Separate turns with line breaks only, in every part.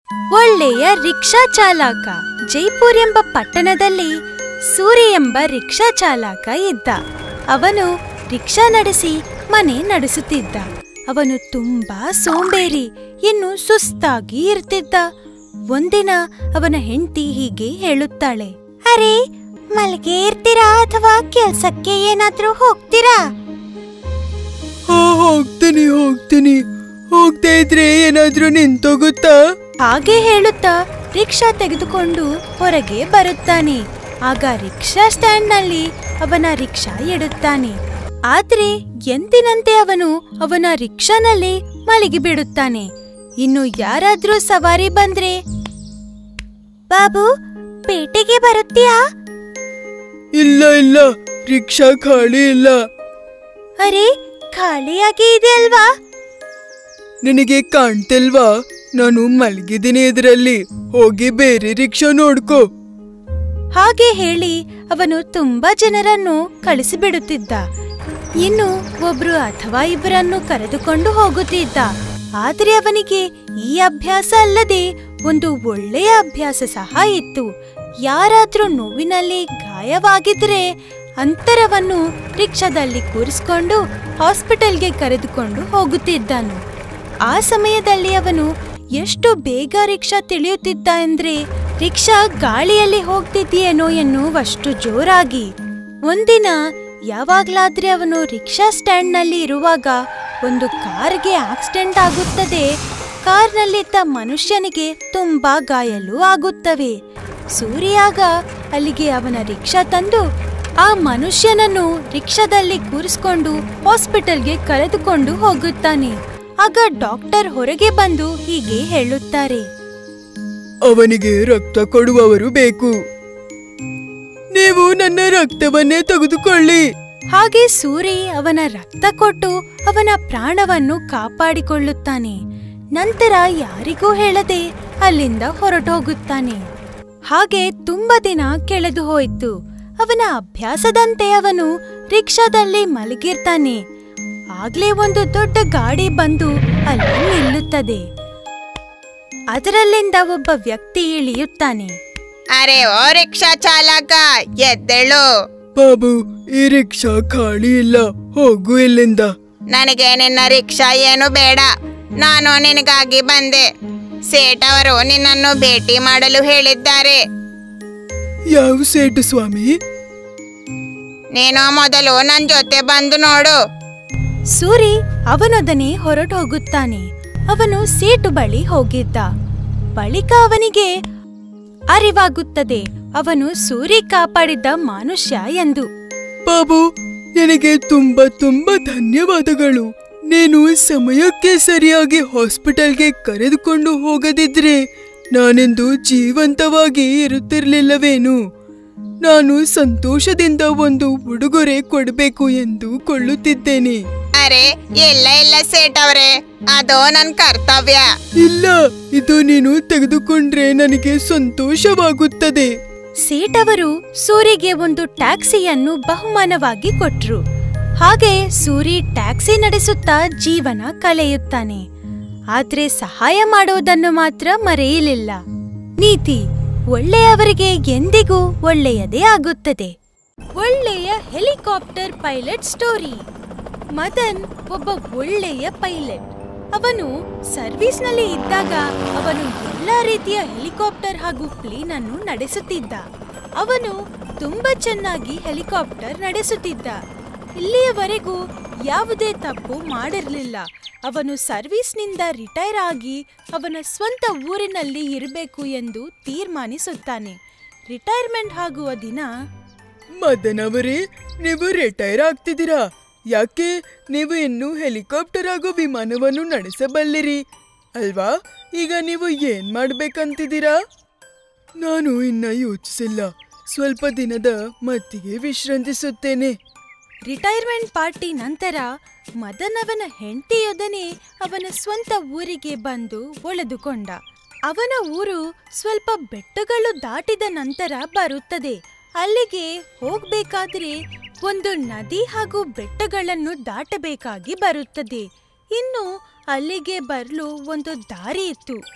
ಒಳ್ಳೆಯ ರಿಕ್ಷಾ ಚಾಲಕ ಜೈಪುರ್ ಎಂಬ ಪಟ್ಟಣದಲ್ಲಿ ಸೂರಿ ಎಂಬ ರಿಕ್ಷಾ ಚಾಲಕ ಇದ್ದ ಅವನು ರಿಕ್ಷಾ ನಡೆಸಿ ಮನೆ ನಡೆಸುತ್ತಿದ್ದ ಅವನು ತುಂಬಾ ಸೋಂಬೇರಿ ಇನ್ನು ಸುಸ್ತಾಗಿ ಇರ್ತಿದ್ದ ಒಂದಿನ ಅವನ ಹೆಂಡತಿ ಹೀಗೆ ಹೇಳುತ್ತಾಳೆ ಅರೆ ಮಲ್ಗೆ ಇರ್ತೀರಾ ಅಥವಾ ಕೆಲ್ಸಕ್ಕೆ ಏನಾದ್ರೂ ಹೋಗ್ತೀರಾ
ಹಾ ಹೋಗ್ತೀನಿ ಹೋಗ್ತೀನಿ ಹೋಗ್ತಾ ಇದ್ರೆ ಏನಾದ್ರೂ ನಿಂತೋಗುತ್ತಾ
ಹಾಗೆ ಹೇಳುತ್ತಾ ರಿಕ್ಷಾ ತೆಗೆದುಕೊಂಡು ಹೊರಗೆ ಬರುತ್ತಾನೆ ಆಗ ರಿಕ್ಷಾ ಸ್ಟ್ಯಾಂಡ್ನಲ್ಲಿ ಅವನ ರಿಕ್ಷಾ ಇಡುತ್ತಾನೆ ಆದ್ರೆ ಎಂದಿನಂತೆ ಅವನು ಅವನ ರಿಕ್ಷಾನಲ್ಲಿ ಮಲಗಿ ಬಿಡುತ್ತಾನೆ ಇನ್ನು ಯಾರಾದ್ರೂ ಸವಾರಿ ಬಂದ್ರೆ ಬಾಬು ಪೇಟೆಗೆ ಬರುತ್ತೀಯಾ
ಇಲ್ಲ ಇಲ್ಲ ರಿಕ್ಷಾ ಖಾಲಿ ಇಲ್ಲ
ಅರೆ ಖಾಲಿಯಾಗಿ ಇದೆ ಅಲ್ವಾ
ನಿನಗೆ ಕಾಣ್ತಿಲ್ವಾ ನಾನು ಮಲಗಿದ್ದೀನಿ ಇದರಲ್ಲಿ ಹೋಗಿ ಬೇರೆ ರಿಕ್ಷಾ ನೋಡ್ಕೋ
ಹಾಗೆ ಹೇಳಿ ಅವನು ತುಂಬಾ ಜನರನ್ನು ಕಳಿಸಿಬಿಡುತ್ತಿದ್ದ ಇನ್ನು ಒಬ್ರು ಅಥವಾ ಇಬ್ಬರನ್ನು ಕರೆದುಕೊಂಡು ಹೋಗುತ್ತಿದ್ದ ಆದರೆ ಅವನಿಗೆ ಈ ಅಭ್ಯಾಸ ಅಲ್ಲದೆ ಒಂದು ಒಳ್ಳೆಯ ಅಭ್ಯಾಸ ಸಹ ಇತ್ತು ಯಾರಾದ್ರೂ ನೋವಿನಲ್ಲಿ ಗಾಯವಾಗಿದ್ರೆ ಅಂತರವನ್ನು ರಿಕ್ಷಾದಲ್ಲಿ ಕೂರಿಸಿಕೊಂಡು ಹಾಸ್ಪಿಟಲ್ಗೆ ಕರೆದುಕೊಂಡು ಹೋಗುತ್ತಿದ್ದನು ಆ ಸಮಯದಲ್ಲಿ ಅವನು ಎಷ್ಟು ಬೇಗ ರಿಕ್ಷಾ ತಿಳಿಯುತ್ತಿದ್ದ ಅಂದ್ರೆ ರಿಕ್ಷಾ ಗಾಳಿಯಲ್ಲಿ ಹೋಗ್ತಿದ್ದೀಯೇನೋ ಎನ್ನುವಷ್ಟು ಜೋರಾಗಿ ಒಂದಿನ ಯಾವಾಗ್ಲಾದ್ರೆ ಅವನು ರಿಕ್ಷಾ ಸ್ಟ್ಯಾಂಡ್ನಲ್ಲಿ ಇರುವಾಗ ಒಂದು ಕಾರ್ಗೆ ಆಕ್ಸಿಡೆಂಟ್ ಆಗುತ್ತದೆ ಕಾರ್ನಲ್ಲಿದ್ದ ಮನುಷ್ಯನಿಗೆ ತುಂಬಾ ಗಾಯಲು ಆಗುತ್ತವೆ ಸೂರ್ಯಾಗ ಅಲ್ಲಿಗೆ ಅವನ ರಿಕ್ಷಾ ತಂದು ಆ ಮನುಷ್ಯನನ್ನು ರಿಕ್ಷಾದಲ್ಲಿ ಕೂರಿಸ್ಕೊಂಡು ಹಾಸ್ಪಿಟಲ್ಗೆ ಕರೆದುಕೊಂಡು ಹೋಗುತ್ತಾನೆ ಆಗ ಡಾಕ್ಟರ್ ಹೊರಗೆ ಬಂದು ಹೀಗೆ ಹೇಳುತ್ತಾರೆ
ಅವನಿಗೆ ರಕ್ತ ಕೊಡುವವರು ಬೇಕು ನೀವು ನನ್ನ ರಕ್ತವನ್ನೇ ತೆಗೆದುಕೊಳ್ಳಿ
ಹಾಗೆ ಸೂರಿ ಅವನ ರಕ್ತ ಕೊಟ್ಟು ಅವನ ಪ್ರಾಣವನ್ನು ಕಾಪಾಡಿಕೊಳ್ಳುತ್ತಾನೆ ನಂತರ ಯಾರಿಗೂ ಹೇಳದೆ ಅಲ್ಲಿಂದ ಹೊರಟೋಗುತ್ತಾನೆ ಹಾಗೆ ತುಂಬಾ ದಿನ ಕೆಳೆದು ಹೋಯಿತು ಅವನ ಅಭ್ಯಾಸದಂತೆ ಅವನು ರಿಕ್ಷಾದಲ್ಲಿ ಮಲಗಿರ್ತಾನೆ ಆಗ್ಲೇ ಒಂದು ದೊಡ್ಡ ಗಾಡಿ ಬಂದು ಅಲ್ಲಿ ನಿಲ್ಲುತ್ತದೆ ಅದರಲ್ಲಿಂದ ಒಬ್ಬ ವ್ಯಕ್ತಿ ಇಳಿಯುತ್ತಾನೆ
ಅರೆ ಓ ರಿಕ್ಷಾ ಚಾಲಕ ಎದ್ದೇಳು
ಬಾಬು ಈ ರಿಕ್ಷಾ ಖಾಲಿ ಇಲ್ಲ ಹೋಗು ಇಲ್ಲಿಂದ
ನನಗೆ ನಿನ್ನ ರಿಕ್ಷಾ ಏನು ಬೇಡ ನಾನು ನಿನಗಾಗಿ ಬಂದೆ ಸೇಠ್ ಅವರು ನಿನ್ನನ್ನು ಭೇಟಿ ಮಾಡಲು ಹೇಳಿದ್ದಾರೆ
ಯಾವ ಸೇಟು ಸ್ವಾಮಿ
ನೀನು ಮೊದಲು ನನ್ನ ಜೊತೆ ಬಂದು ನೋಡು
ಸೂರಿ ಅವನೊಡನೆ ಹೊರಟೋಗುತ್ತಾನೆ ಅವನು ಸೇಟು ಬಳಿ ಹೋಗಿದ್ದ ಬಳಿಕ ಅವನಿಗೆ ಅರಿವಾಗುತ್ತದೆ ಅವನು ಸೂರಿ ಕಾಪಾಡಿದ್ದ ಮನುಷ್ಯ ಎಂದು
ಬಾಬು ನಿನಗೆ ತುಂಬಾ ತುಂಬಾ ಧನ್ಯವಾದಗಳು ನೀನು ಸಮಯಕ್ಕೆ ಸರಿಯಾಗಿ ಹಾಸ್ಪಿಟಲ್ಗೆ ಕರೆದುಕೊಂಡು ಹೋಗದಿದ್ರೆ ನಾನೆಂದು ಜೀವಂತವಾಗಿ ಇರುತ್ತಿರ್ಲಿಲ್ಲವೇನು ನಾನು ಸಂತೋಷದಿಂದ ಒಂದು ಉಡುಗೊರೆ ಕೊಡಬೇಕು ಎಂದು ಕೊಳ್ಳುತ್ತಿದ್ದೇನೆ
ಅರೆ ಇಲ್ಲ ಇಲ್ಲ ಸೇಠ್ ಅವರೇ ಅದು ನನ್ನ ಕರ್ತವ್ಯ
ಇಲ್ಲ ಇದು ನೀನು ತೆಗೆದುಕೊಂಡ್ರೆ ನನಗೆ ಸಂತೋಷವಾಗುತ್ತದೆ
ಸೇಟ್ ಅವರು ಸೂರಿಗೆ ಒಂದು ಟ್ಯಾಕ್ಸಿಯನ್ನು ಬಹುಮಾನವಾಗಿ ಕೊಟ್ರು ಹಾಗೆ ಸೂರಿ ಟ್ಯಾಕ್ಸಿ ನಡೆಸುತ್ತಾ ಜೀವನ ಕಳೆಯುತ್ತಾನೆ ಆದ್ರೆ ಸಹಾಯ ಮಾಡೋದನ್ನು ಮಾತ್ರ ಮರೆಯಲಿಲ್ಲ ನೀತಿ ಒಳ್ಳೆಯವರಿಗೆ ಎಂದಿಗೂ ಒಳ್ಳೆಯದೇ ಆಗುತ್ತದೆ ಒಳ್ಳೆಯ ಹೆಲಿಕಾಪ್ಟರ್ ಪೈಲಟ್ ಸ್ಟೋರಿ ಮದನ್ ಒಬ್ಬ ಒಳ್ಳೆಯ ಪೈಲಟ್ ಅವನು ಸರ್ವಿಸ್ನಲ್ಲಿ ಇದ್ದಾಗ ಅವನು ಎಲ್ಲ ರೀತಿಯ ಹೆಲಿಕಾಪ್ಟರ್ ಹಾಗೂ ಪ್ಲೇನ್ ಅನ್ನು ನಡೆಸುತ್ತಿದ್ದ ಅವನು ತುಂಬಾ ಚೆನ್ನಾಗಿ ಹೆಲಿಕಾಪ್ಟರ್ ನಡೆಸುತ್ತಿದ್ದ ಇಲ್ಲಿಯವರೆಗೂ ಯಾವುದೇ ತಪ್ಪು ಮಾಡಿರಲಿಲ್ಲ ಅವನು ಸರ್ವಿಸ್ನಿಂದ ರಿಟೈರ್ ಆಗಿ ಅವನ ಸ್ವಂತ ಊರಿನಲ್ಲಿ ಇರಬೇಕು ಎಂದು ತೀರ್ಮಾನಿಸುತ್ತಾನೆ ರಿಟೈರ್ಮೆಂಟ್ ಆಗುವ ದಿನ
ಮದನ್ ಅವರೇ ನೀವು ರಿಟೈರ್ ಆಗ್ತಿದ್ದೀರಾ ಯಾಕೆ ನೀವು ಇನ್ನು ಹೆಲಿಕಾಪ್ಟರ್ ಹಾಗೂ ವಿಮಾನವನ್ನು ನಡೆಸಬಲ್ಲಿರಿ ಅಲ್ವಾ ಈಗ ನೀವು ಏನ್ ಮಾಡ್ಬೇಕಂತಿದ್ದೀರಾ ನಾನು ಇನ್ನ ಯೋಚಿಸಿಲ್ಲ ಸ್ವಲ್ಪ ದಿನದ ಮತ್ತಿಗೆ ವಿಶ್ರಾಂತಿಸುತ್ತೇನೆ
ರಿಟೈರ್ಮೆಂಟ್ ಪಾರ್ಟಿ ನಂತರ ಮದನ್ ಅವನ ಹೆಂಡತಿಯೊಡನೆ ಅವನ ಸ್ವಂತ ಊರಿಗೆ ಬಂದು ಒಳೆದುಕೊಂಡ ಅವನ ಊರು ಸ್ವಲ್ಪ ಬೆಟ್ಟಗಳು ದಾಟಿದ ನಂತರ ಬರುತ್ತದೆ ಅಲ್ಲಿಗೆ ಹೋಗ್ಬೇಕಾದ್ರೆ ಒಂದು ನದಿ ಹಾಗೂ ಬೆಟ್ಟಗಳನ್ನು ದಾಟಬೇಕಾಗಿ ಬರುತ್ತದೆ ಇನ್ನು ಅಲ್ಲಿಗೆ ಬರಲು ಒಂದು ದಾರಿ ಇತ್ತು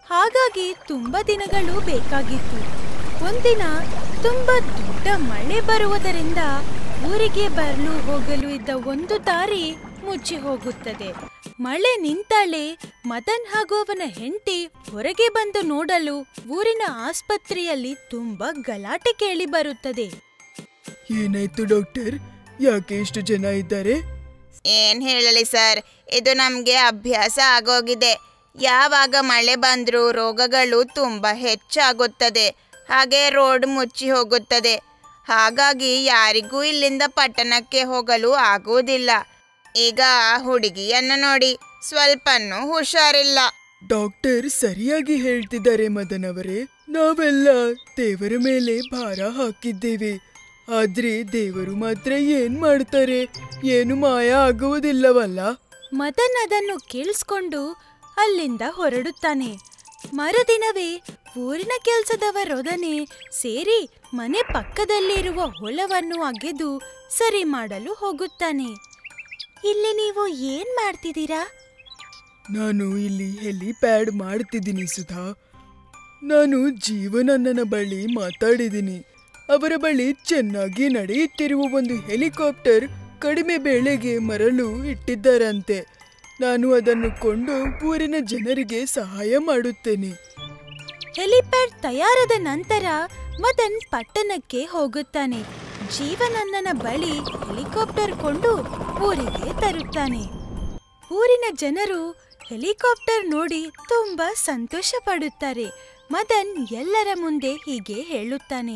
ಹಾಗಾಗಿ ತುಂಬಾ ದಿನಗಳು ಬೇಕಾಗಿತ್ತು ಒಂದಿನ ತುಂಬಾ ದೊಡ್ಡ ಮಳೆ ಬರುವುದರಿಂದ ಊರಿಗೆ ಬರಲು ಹೋಗಲು ಇದ್ದ ಒಂದು ದಾರಿ ಮುಚ್ಚಿ ಹೋಗುತ್ತದೆ ಮಳೆ ನಿಂತಳೆ ಮದನ್ ಹಾಗೂ ಅವನ ಹೆಂಡತಿ ಹೊರಗೆ ಬಂದು ನೋಡಲು ಊರಿನ ಆಸ್ಪತ್ರೆಯಲ್ಲಿ ತುಂಬಾ ಗಲಾಟೆ ಕೇಳಿ ಬರುತ್ತದೆ
ಏನಾಯ್ತು ಡಾಕ್ಟರ್ ಯಾಕೆ ಇಷ್ಟು ಜನ ಇದ್ದಾರೆ
ಏನ್ ಹೇಳಲಿ ಸರ್ ಇದು ನಮ್ಗೆ ಅಭ್ಯಾಸ ಆಗೋಗಿದೆ ಯಾವಾಗ ಮಳೆ ಬಂದ್ರೂ ರೋಗಗಳು ತುಂಬಾ ಹೆಚ್ಚಾಗುತ್ತದೆ ಹಾಗೆ ರೋಡ್ ಮುಚ್ಚಿ ಹೋಗುತ್ತದೆ ಹಾಗಾಗಿ ಯಾರಿಗೂ ಇಲ್ಲಿಂದ ಪಟ್ಟಣಕ್ಕೆ ಹೋಗಲು ಆಗುವುದಿಲ್ಲ ಈಗ ಆ ಹುಡುಗಿಯನ್ನು ನೋಡಿ ಸ್ವಲ್ಪನೂ ಹುಷಾರಿಲ್ಲ
ಡಾಕ್ಟರ್ ಸರಿಯಾಗಿ ಹೇಳ್ತಿದ್ದಾರೆ ಮದನ್ ಅವರೇ ನಾವೆಲ್ಲ ದೇವರ ಮೇಲೆ ಭಾರ ಹಾಕಿದ್ದೇವೆ ಆದ್ರೆ ದೇವರು ಮಾತ್ರ ಏನ್ ಮಾಡ್ತಾರೆ ಏನು ಮಾಯ ಆಗುವುದಿಲ್ಲವಲ್ಲ
ಮದನ್ ಅದನ್ನು ಕೇಳಿಸ್ಕೊಂಡು ಅಲ್ಲಿಂದ ಹೊರಡುತ್ತಾನೆ ಮರುದಿನವೇ ಊರಿನ ಕೆಲಸದವರೊಡನೆ ಸೇರಿ ಮನೆ ಪಕ್ಕದಲ್ಲಿರುವ ಹೊಲವನ್ನು ಅಗೆದು ಸರಿ ಮಾಡಲು ಹೋಗುತ್ತಾನೆ ಇಲ್ಲಿ ನೀವು ಏನ್ ಮಾಡ್ತಿದ್ದೀರಾ
ನಾನು ಇಲ್ಲಿ ಹೆಲಿಪ್ಯಾಡ್ ಮಾಡ್ತಿದ್ದೀನಿ ಸುಧಾ ನಾನು ಜೀವನಣ್ಣನ ಬಳಿ ಮಾತಾಡಿದ್ದೀನಿ ಅವರ ಬಳಿ ಚೆನ್ನಾಗಿ ನಡೆಯುತ್ತಿರುವ ಒಂದು ಹೆಲಿಕಾಪ್ಟರ್ ಕಡಿಮೆ ಬೆಳೆಗೆ ಮರಳು ಇಟ್ಟಿದ್ದಾರಂತೆ ನಾನು ಅದನ್ನು ಕೊಂಡು ಊರಿನ ಜನರಿಗೆ ಸಹಾಯ ಮಾಡುತ್ತೇನೆ
ಹೆಲಿಪ್ಯಾಡ್ ತಯಾರಾದ ನಂತರ ಮದನ್ ಪಟ್ಟಣಕ್ಕೆ ಹೋಗುತ್ತಾನೆ ಜೀವನಣ್ಣನ ಬಳಿ ಹೆಲಿಕಾಪ್ಟರ್ ಕೊಂಡು ಊರಿಗೆ ತರುತ್ತಾನೆ ಊರಿನ ಜನರು ಹೆಲಿಕಾಪ್ಟರ್ ನೋಡಿ ತುಂಬಾ ಸಂತೋಷ ಪಡುತ್ತಾರೆ ಮದನ್ ಎಲ್ಲರ ಮುಂದೆ ಹೀಗೆ ಹೇಳುತ್ತಾನೆ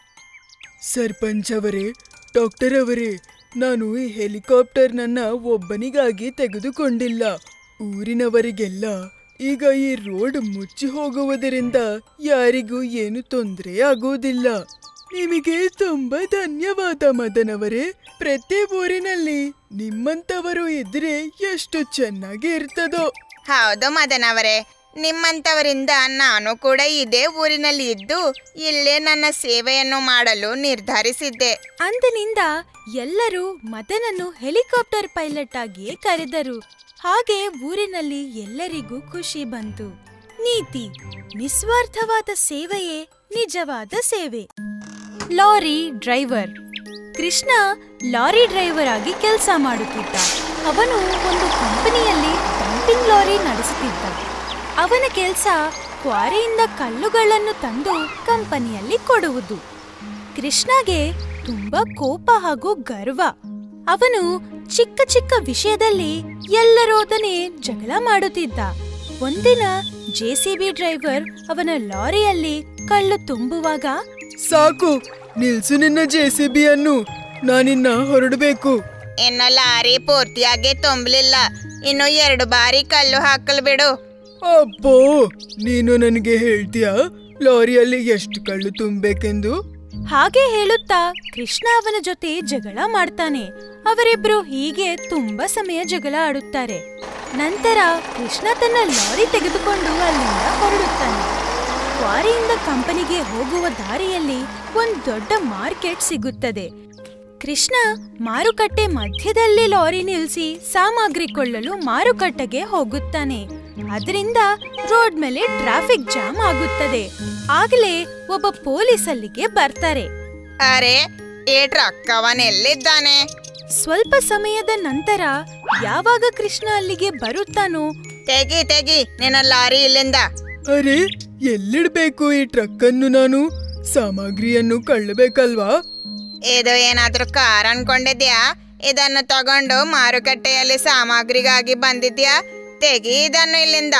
ಸರ್ಪಂಚ್ ಅವರೇ ಡಾಕ್ಟರ್ ಅವರೇ ನಾನು ಈ ಹೆಲಿಕಾಪ್ಟರ್ ನನ್ನ ಒಬ್ಬನಿಗಾಗಿ ತೆಗೆದುಕೊಂಡಿಲ್ಲ ಊರಿನವರಿಗೆಲ್ಲ ಈಗ ಈ ರೋಡ್ ಮುಚ್ಚಿ ಹೋಗುವುದರಿಂದ ಯಾರಿಗೂ ಏನು ತೊಂದರೆ ಆಗುವುದಿಲ್ಲ ನಿಮಗೆ ತುಂಬಾ ಧನ್ಯವಾದ ಮದನವರೇ ಪ್ರತಿ ಊರಿನಲ್ಲಿ ನಿಮ್ಮಂತವರು ಇದ್ರೆ ಎಷ್ಟು ಚೆನ್ನಾಗಿ ಇರ್ತದೋ
ಹೌದು ಮದನ್ ಅವರೇ ನಿಮ್ಮಂಥವರಿಂದ ನಾನು ಕೂಡ ಇದೇ ಊರಿನಲ್ಲಿ ಇದ್ದು ಇಲ್ಲೇ ನನ್ನ ಸೇವೆಯನ್ನು ಮಾಡಲು ನಿರ್ಧರಿಸಿದ್ದೆ
ಅಂದಿನಿಂದ ಎಲ್ಲರೂ ಮದನನ್ನು ಹೆಲಿಕಾಪ್ಟರ್ ಪೈಲಟ್ ಆಗಿಯೇ ಕರೆದರು ಹಾಗೆ ಊರಿನಲ್ಲಿ ಎಲ್ಲರಿಗೂ ಖುಷಿ ಬಂತು ನೀತಿ ನಿಸ್ವಾರ್ಥವಾದ ಸೇವೆಯೇ ನಿಜವಾದ ಸೇವೆ lorry driver Krishna lorry driver ಆಗಿ ಕೆಲಸ ಮಾಡುತ್ತಿದ್ದ ಅವನು ಒಂದು ಕಂಪನಿಯಲ್ಲಿ ಡಂಪಿಂಗ್ ಲಾರಿ ನಡೆಸುತ್ತಿದ್ದ ಅವನ ಕೆಲಸ ಕ್ವಾರಿಯಿಂದ ಕಲ್ಲುಗಳನ್ನು ತಂದು ಕಂಪನಿಯಲ್ಲಿ ಕೊಡುವುದು ಕೃಷ್ಣಗೆ ತುಂಬಾ ಕೋಪ ಹಾಗೂ ಗರ್ವ ಅವನು ಚಿಕ್ಕ ಚಿಕ್ಕ ವಿಷಯದಲ್ಲಿ ಎಲ್ಲರೋದನೆ ಜಗಳ ಮಾಡುತ್ತಿದ್ದ ಒಂದಿನ ಜೆಸಿಬಿ ಡ್ರೈವರ್ ಅವನ ಲಾರಿಯಲ್ಲಿ ಕಳ್ಳು ತುಂಬುವಾಗ
ಸಾಕು ನಿಲ್ಸು ನಿನ್ನ ಜೆ ಸಿ ಬಿಯನ್ನು ನಾನಿನ್ನ ಹೊರಡಬೇಕು
ಇನ್ನು ಲಾರಿ ಪೂರ್ತಿಯಾಗಿ ತುಂಬಲಿಲ್ಲ ಇನ್ನು ಎರಡು ಬಾರಿ ಕಲ್ಲು ಹಾಕಲು ಬಿಡು
ಅಪ್ಪೋ ನೀನು ನನಗೆ ಹೇಳ್ತೀಯಾ ಲಾರಿಯಲ್ಲಿ ಎಷ್ಟು ಕಳ್ಳು ತುಂಬಬೇಕೆಂದು
ಹಾಗೆ ಹೇಳುತ್ತಾ ಕೃಷ್ಣ ಅವನ ಜೊತೆ ಜಗಳ ಮಾಡ್ತಾನೆ ಅವರಿಬ್ರು ಹೀಗೆ ತುಂಬಾ ಸಮಯ ಜಗಳ ಆಡುತ್ತಾರೆ ನಂತರ ಕೃಷ್ಣ ತನ್ನ ಲಾರಿ ತೆಗೆದುಕೊಂಡು ಅಲ್ಲಿಂದ ಹೊರಡುತ್ತಾನೆ ಕ್ವಾರಿಯಿಂದ ಕಂಪನಿಗೆ ಹೋಗುವ ದಾರಿಯಲ್ಲಿ ಒಂದು ದೊಡ್ಡ ಮಾರ್ಕೆಟ್ ಸಿಗುತ್ತದೆ ಕೃಷ್ಣ ಮಾರುಕಟ್ಟೆ ಮಧ್ಯದಲ್ಲಿ ಲಾರಿ ನಿಲ್ಲಿಸಿ ಸಾಮಗ್ರಿ ಕೊಳ್ಳಲು ಮಾರುಕಟ್ಟೆಗೆ ಹೋಗುತ್ತಾನೆ ಅದರಿಂದ ರೋಡ್ ಮೇಲೆ ಟ್ರಾಫಿಕ್ ಜಾಮ್ ಆಗುತ್ತದೆ ಆಗಲೇ ಒಬ್ಬ ಪೊಲೀಸ್ ಅಲ್ಲಿಗೆ ಬರ್ತಾರೆ
ಅರೆ ಈ ಟ್ರಕ್ ಅವನೆಲ್ಲಿದ್ದಾನೆ
ಸ್ವಲ್ಪ ಸಮಯದ ನಂತರ ಯಾವಾಗ ಕೃಷ್ಣ ಅಲ್ಲಿಗೆ ಬರುತ್ತಾನೋ
ತೆಗಿ ತೆಗಿ ನಿನ್ನ ಲಾರಿ ಇಲ್ಲಿಂದ
ಅರೆ ಎಲ್ಲಿಡ್ಬೇಕು ಈ ಟ್ರಕ್ ಅನ್ನು ನಾನು ಸಾಮಗ್ರಿಯನ್ನು ಕಳ್ಳಬೇಕಲ್ವಾ
ಇದು ಏನಾದ್ರೂ ಕಾರ್ ಅನ್ಕೊಂಡಿದ್ಯಾ ಇದನ್ನು ತಗೊಂಡು ಮಾರುಕಟ್ಟೆಯಲ್ಲಿ ಸಾಮಗ್ರಿಗಾಗಿ ಬಂದಿದ್ಯಾ ತೆಗಿ ಇದನ್ನು ಇಲ್ಲಿಂದ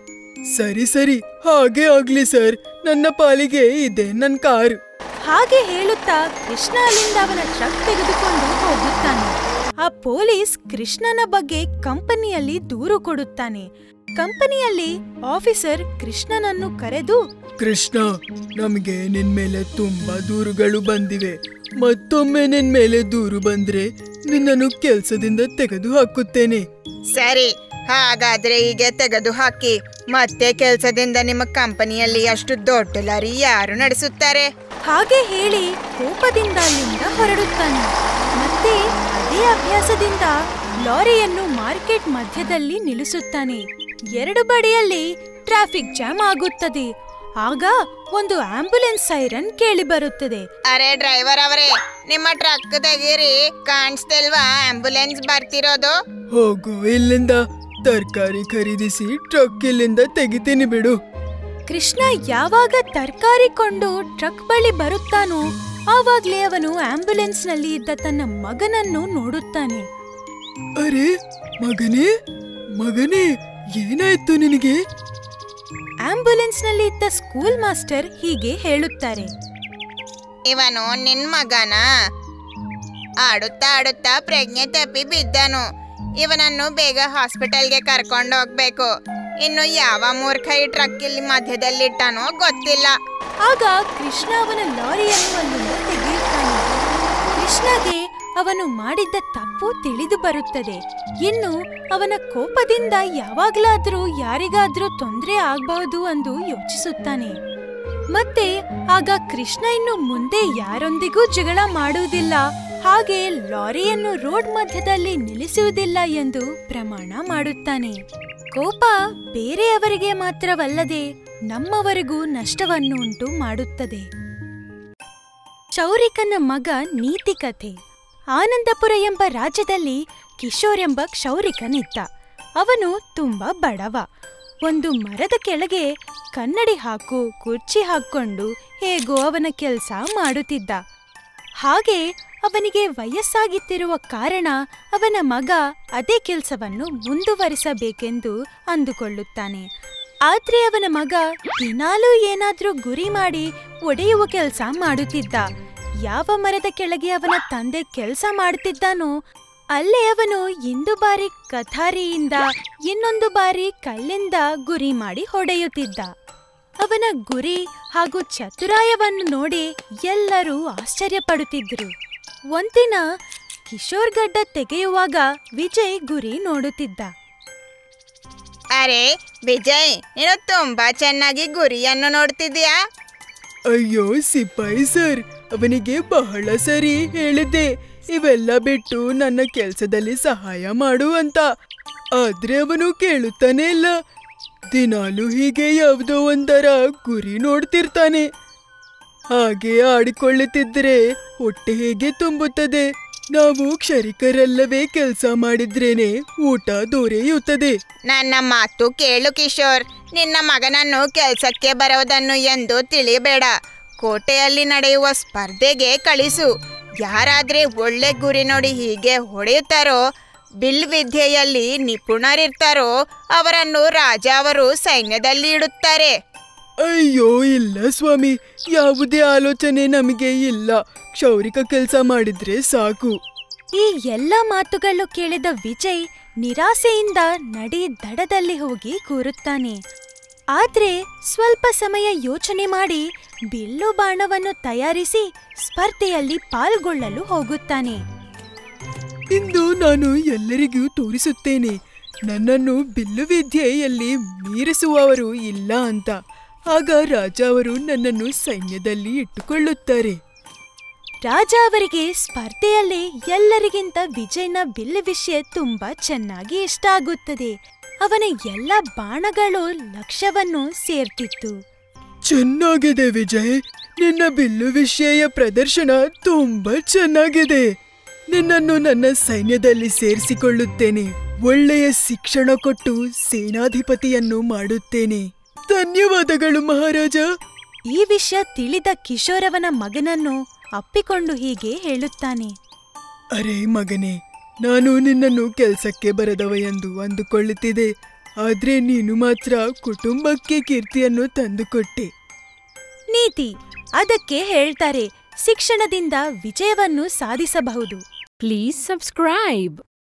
ಸರಿ ಸರಿ ಹಾಗೆ ಆಗ್ಲಿ ಸರ್ ನನ್ನ ಪಾಲಿಗೆ ಇದೆ ನನ್ನ ಕಾರ್
ಹಾಗೆ ಹೇಳುತ್ತಾ ಕೃಷ್ಣ ಅಲ್ಲಿಂದ ಅವನ ಟ್ರಕ್ ತೆಗೆದುಕೊಂಡು ಹೋಗುತ್ತಾನೆ ಆ ಪೊಲೀಸ್ ಕೃಷ್ಣನ ಬಗ್ಗೆ ಕಂಪನಿಯಲ್ಲಿ ದೂರು ಕೊಡುತ್ತಾನೆ ಕಂಪನಿಯಲ್ಲಿ ಆಫೀಸರ್ ಕೃಷ್ಣನನ್ನು ಕರೆದು
ಕೃಷ್ಣ ನಮಗೆ ನಿನ್ ಮೇಲೆ ತುಂಬಾ ದೂರುಗಳು ಬಂದಿವೆ ಮತ್ತೊಮ್ಮೆ ನಿನ್ ಮೇಲೆ ದೂರು ಬಂದ್ರೆ ನಿನ್ನನ್ನು ಕೆಲಸದಿಂದ ತೆಗೆದು ಹಾಕುತ್ತೇನೆ
ಸರಿ ಹಾಗಾದ್ರೆ ಈಗ ತೆಗೆದು ಹಾಕಿ ಮತ್ತೆ ಕೆಲಸದಿಂದ ನಿಮ್ಮ ಕಂಪನಿಯಲ್ಲಿ ಅಷ್ಟು ದೊಡ್ಡ ಲಾರಿ ಯಾರು ನಡೆಸುತ್ತಾರೆ
ಹಾಗೆ ಹೇಳಿ ಕೋಪದಿಂದ ಅಲ್ಲಿಂದ ಹೊರಡುತ್ತಾನೆ ಮತ್ತೆ ಅದೇ ಅಭ್ಯಾಸದಿಂದ ಲಾರಿಯನ್ನು ಮಾರ್ಕೆಟ್ ಮಧ್ಯದಲ್ಲಿ ನಿಲ್ಲಿಸುತ್ತಾನೆ ಎರಡು ಬಡಿಯಲ್ಲಿ ಟ್ರಾಫಿಕ್ ಜಾಮ್ ಆಗುತ್ತದೆ ಆಗ ಒಂದು ಆಂಬ್ಯುಲೆನ್ಸ್ ಸೈರನ್ ಕೇಳಿ ಬರುತ್ತದೆ
ಅರೆ ಡ್ರೈವರ್ ಅವರೇ ನಿಮ್ಮ ಟ್ರಕ್ ತೆಗೀರಿ ಕಾಣಿಸ್ತಿಲ್ವಾ ಆಂಬುಲೆನ್ಸ್ ಬರ್ತಿರೋದು
ಹೋಗು ಇಲ್ಲಿಂದ ತರಕಾರಿ ಖರೀದಿಸಿ ಟ್ರಕ್ ಇಲ್ಲಿಂದ ತೆಗಿತೀನಿ ಬಿಡು
ಕೃಷ್ಣ ಯಾವಾಗ ತರಕಾರಿ ಕೊಂಡು ಟ್ರಕ್ ಬಳಿ ಬರುತ್ತಾನೋ ಆವಾಗ್ಲೇ ಅವನು ಆಂಬ್ಯುಲೆನ್ಸ್ ನಲ್ಲಿ ಇದ್ದ ತನ್ನ ಮಗನನ್ನು ನೋಡುತ್ತಾನೆ
ಅರೆ ಮಗನೇ ಮಗನೇ ಏನಾಯ್ತು ನಿನಗೆ
ಆಂಬ್ಯುಲೆನ್ಸ್ ನಲ್ಲಿ ಇದ್ದ ಸ್ಕೂಲ್ ಮಾಸ್ಟರ್ ಹೀಗೆ ಹೇಳುತ್ತಾರೆ
ಇವನು ನಿನ್ ಮಗನ ಆಡುತ್ತಾ ಆಡುತ್ತಾ ಪ್ರಜ್ಞೆ ತಪ್ಪಿ ಬಿದ್ದನು ಇವನನ್ನು ಬೇಗ ಹಾಸ್ಪಿಟಲ್ಗೆ ಕರ್ಕೊಂಡು ಹೋಗ್ಬೇಕು ಇನ್ನು ಯಾವ ಮೂರ್ಖ ಈ ಟ್ರಕ್ ಇಲ್ಲಿ ಮಧ್ಯದಲ್ಲಿಟ್ಟಾನೋ ಗೊತ್ತಿಲ್ಲ
ಆಗ ಕೃಷ್ಣ ಅವನ ಲಾರಿಯನ್ನು ಅಲ್ಲಿಂದ ತೆಗೆಯುತ್ತಾನೆ ಕೃಷ್ಣಗೆ ಅವನು ಮಾಡಿದ್ದ ತಪ್ಪು ತಿಳಿದು ಬರುತ್ತದೆ ಇನ್ನು ಅವನ ಕೋಪದಿಂದ ಯಾವಾಗ್ಲಾದ್ರೂ ಯಾರಿಗಾದ್ರೂ ತೊಂದರೆ ಆಗಬಹುದು ಎಂದು ಯೋಚಿಸುತ್ತಾನೆ ಮತ್ತೆ ಆಗ ಕೃಷ್ಣ ಇನ್ನು ಮುಂದೆ ಯಾರೊಂದಿಗೂ ಜಗಳ ಮಾಡುವುದಿಲ್ಲ ಹಾಗೆ ಲಾರಿಯನ್ನು ರೋಡ್ ಮಧ್ಯದಲ್ಲಿ ನಿಲ್ಲಿಸುವುದಿಲ್ಲ ಎಂದು ಪ್ರಮಾಣ ಮಾಡುತ್ತಾನೆ ಕೋಪ ಬೇರೆಯವರಿಗೆ ಮಾತ್ರವಲ್ಲದೆ ನಮ್ಮವರಿಗೂ ನಷ್ಟವನ್ನು ಉಂಟು ಮಾಡುತ್ತದೆ ಕ್ಷೌರಿಕನ ಮಗ ನೀತಿ ಕಥೆ ಆನಂದಪುರ ಎಂಬ ರಾಜ್ಯದಲ್ಲಿ ಕಿಶೋರ್ ಎಂಬ ಕ್ಷೌರಿಕನಿದ್ದ ಅವನು ತುಂಬಾ ಬಡವ ಒಂದು ಮರದ ಕೆಳಗೆ ಕನ್ನಡಿ ಹಾಕು ಕುರ್ಚಿ ಹಾಕೊಂಡು ಹೇಗೋ ಅವನ ಕೆಲಸ ಮಾಡುತ್ತಿದ್ದ ಹಾಗೆ ಅವನಿಗೆ ವಯಸ್ಸಾಗಿತ್ತಿರುವ ಕಾರಣ ಅವನ ಮಗ ಅದೇ ಕೆಲಸವನ್ನು ಮುಂದುವರಿಸಬೇಕೆಂದು ಅಂದುಕೊಳ್ಳುತ್ತಾನೆ ಆದ್ರೆ ಅವನ ಮಗ ದಿನಾಲೂ ಏನಾದ್ರೂ ಗುರಿ ಮಾಡಿ ಒಡೆಯುವ ಕೆಲಸ ಮಾಡುತ್ತಿದ್ದ ಯಾವ ಮರದ ಕೆಳಗೆ ಅವನ ತಂದೆ ಕೆಲಸ ಮಾಡುತ್ತಿದ್ದಾನೋ ಅಲ್ಲೇ ಅವನು ಇಂದು ಬಾರಿ ಕಥಾರಿಯಿಂದ ಇನ್ನೊಂದು ಬಾರಿ ಕಲ್ಲಿಂದ ಗುರಿ ಮಾಡಿ ಹೊಡೆಯುತ್ತಿದ್ದ ಅವನ ಗುರಿ ಹಾಗೂ ಚತುರಾಯವನ್ನು ನೋಡಿ ಎಲ್ಲರೂ ಆಶ್ಚರ್ಯಪಡುತ್ತಿದ್ರು ಒಂದಿನ ಕಿಶೋರ್ ಗಡ್ಡ ತೆಗೆಯುವಾಗ ವಿಜಯ್ ಗುರಿ ನೋಡುತ್ತಿದ್ದ
ಅರೆ ವಿಜಯ್ ನೀನು ತುಂಬಾ ಚೆನ್ನಾಗಿ ಗುರಿಯನ್ನು ನೋಡ್ತಿದ್ಯಾ
ಅಯ್ಯೋ ಸಿಪಾಯಿ ಸರ್ ಅವನಿಗೆ ಬಹಳ ಸರಿ ಹೇಳಿದ್ದೆ ಇವೆಲ್ಲ ಬಿಟ್ಟು ನನ್ನ ಕೆಲಸದಲ್ಲಿ ಸಹಾಯ ಮಾಡು ಅಂತ ಆದ್ರೆ ಅವನು ಕೇಳುತ್ತಾನೆ ಇಲ್ಲ ದಿನಾಲು ಹೀಗೆ ಯಾವುದೋ ಒಂದರ ಗುರಿ ನೋಡ್ತಿರ್ತಾನೆ ಹಾಗೆ ಆಡಿಕೊಳ್ಳುತ್ತಿದ್ರೆ ಹೊಟ್ಟೆ ಹೇಗೆ ತುಂಬುತ್ತದೆ ನಾವು ಕ್ಷರಿಕರಲ್ಲವೇ ಕೆಲಸ ಮಾಡಿದ್ರೇನೆ ಊಟ ದೊರೆಯುತ್ತದೆ
ನನ್ನ ಮಾತು ಕೇಳು ಕಿಶೋರ್ ನಿನ್ನ ಮಗನನ್ನು ಕೆಲಸಕ್ಕೆ ಬರೋದನ್ನು ಎಂದು ತಿಳಿಬೇಡ ಕೋಟೆಯಲ್ಲಿ ನಡೆಯುವ ಸ್ಪರ್ಧೆಗೆ ಕಳಿಸು ಯಾರಾದ್ರೆ ಒಳ್ಳೆ ಗುರಿ ನೋಡಿ ಹೀಗೆ ಹೊಡೆಯುತ್ತಾರೋ ಬಿಲ್ ವಿದ್ಯೆಯಲ್ಲಿ ನಿಪುಣರಿರ್ತಾರೋ ಅವರನ್ನು ರಾಜ ಅವರು ಸೈನ್ಯದಲ್ಲಿ ಇಡುತ್ತಾರೆ
ಅಯ್ಯೋ ಇಲ್ಲ ಸ್ವಾಮಿ ಯಾವುದೇ ಆಲೋಚನೆ ನಮಗೆ ಇಲ್ಲ ಕ್ಷೌರಿಕ ಕೆಲಸ ಮಾಡಿದ್ರೆ ಸಾಕು
ಈ ಎಲ್ಲ ಮಾತುಗಳು ಕೇಳಿದ ವಿಜಯ್ ನಿರಾಸೆಯಿಂದ ನಡಿ ದಡದಲ್ಲಿ ಹೋಗಿ ಕೂರುತ್ತಾನೆ ಆದ್ರೆ ಸ್ವಲ್ಪ ಸಮಯ ಯೋಚನೆ ಮಾಡಿ ಬಿಲ್ಲು ಬಾಣವನ್ನು ತಯಾರಿಸಿ ಸ್ಪರ್ಧೆಯಲ್ಲಿ ಪಾಲ್ಗೊಳ್ಳಲು ಹೋಗುತ್ತಾನೆ
ಇಂದು ನಾನು ಎಲ್ಲರಿಗೂ ತೋರಿಸುತ್ತೇನೆ ನನ್ನನ್ನು ಬಿಲ್ಲು ವಿದ್ಯೆಯಲ್ಲಿ ಮೀರಿಸುವವರು ಇಲ್ಲ ಅಂತ ಆಗ ರಾಜ ಅವರು ನನ್ನನ್ನು ಸೈನ್ಯದಲ್ಲಿ ಇಟ್ಟುಕೊಳ್ಳುತ್ತಾರೆ
ರಾಜ ಅವರಿಗೆ ಸ್ಪರ್ಧೆಯಲ್ಲಿ ಎಲ್ಲರಿಗಿಂತ ವಿಜಯ್ನ ಬಿಲ್ಲು ವಿಷಯ ತುಂಬಾ ಚೆನ್ನಾಗಿ ಇಷ್ಟ ಆಗುತ್ತದೆ ಅವನ ಎಲ್ಲ ಬಾಣಗಳು ಲಕ್ಷ್ಯವನ್ನು ಸೇರ್ತಿತ್ತು
ಚೆನ್ನಾಗಿದೆ ವಿಜಯ್ ನಿನ್ನ ಬಿಲ್ಲು ವಿಷಯ ಪ್ರದರ್ಶನ ತುಂಬಾ ಚೆನ್ನಾಗಿದೆ ನಿನ್ನನ್ನು ನನ್ನ ಸೈನ್ಯದಲ್ಲಿ ಸೇರಿಸಿಕೊಳ್ಳುತ್ತೇನೆ ಒಳ್ಳೆಯ ಶಿಕ್ಷಣ ಕೊಟ್ಟು ಸೇನಾಧಿಪತಿಯನ್ನು ಮಾಡುತ್ತೇನೆ ಧನ್ಯವಾದಗಳು ಮಹಾರಾಜ
ಈ ವಿಷಯ ತಿಳಿದ ಕಿಶೋರವನ ಮಗನನ್ನು ಅಪ್ಪಿಕೊಂಡು ಹೀಗೆ ಹೇಳುತ್ತಾನೆ
ಅರೆ ಮಗನೇ ನಾನು ನಿನ್ನನ್ನು ಕೆಲಸಕ್ಕೆ ಬರದವ ಎಂದು ಅಂದುಕೊಳ್ಳುತ್ತಿದೆ ಆದ್ರೆ ನೀನು ಮಾತ್ರ ಕುಟುಂಬಕ್ಕೆ ಕೀರ್ತಿಯನ್ನು ತಂದುಕೊಟ್ಟೆ
ನೀತಿ ಅದಕ್ಕೆ ಹೇಳ್ತಾರೆ ಶಿಕ್ಷಣದಿಂದ ವಿಜಯವನ್ನು ಸಾಧಿಸಬಹುದು
Please subscribe.